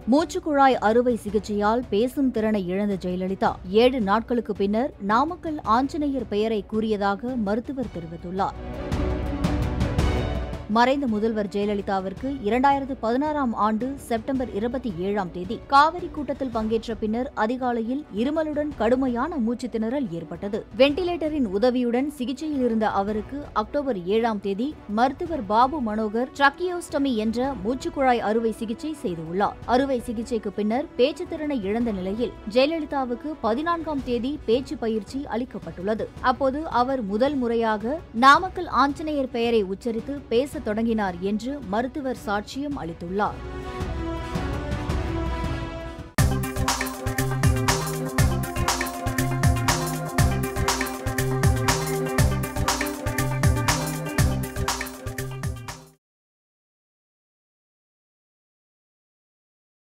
மூச்சுக்குழாய் அறுவை சிகிச்சையால் பேசும் திறனை இழந்த ஜெயலலிதா ஏழு நாட்களுக்கு பின்னர் நாமக்கல் ஆஞ்சநேயர் பெயரை கூறியதாக மருத்துவர் தெரிவித்துள்ளார் மறைந்த முதல்வர் ஜெயலலிதாவிற்கு இரண்டாயிரத்து பதினாறாம் ஆண்டு செப்டம்பர் இருபத்தி ஏழாம் தேதி காவிரி கூட்டத்தில் பங்கேற்ற பின்னர் அதிகாலையில் இருமலுடன் கடுமையான மூச்சுத் திணறல் ஏற்பட்டது வெண்டிலேட்டரின் உதவியுடன் சிகிச்சையில் இருந்த அவருக்கு அக்டோபர் ஏழாம் தேதி மருத்துவர் பாபு மனோகர் ட்ரக்கியோஸ்டமி என்ற மூச்சுக்குழாய் அறுவை சிகிச்சை செய்துள்ளார் அறுவை சிகிச்சைக்கு பின்னர் பேச்சு திறனை இழந்த நிலையில் ஜெயலலிதாவுக்கு பதினான்காம் தேதி பேச்சு பயிற்சி அளிக்கப்பட்டுள்ளது அப்போது அவர் முதல் முறையாக நாமக்கல் ஆஞ்சநேயர் பெயரை உச்சரித்து பேச தொடங்கினார் என்று மருத்துவர் சாட்சியம் அளித்துள்ளார்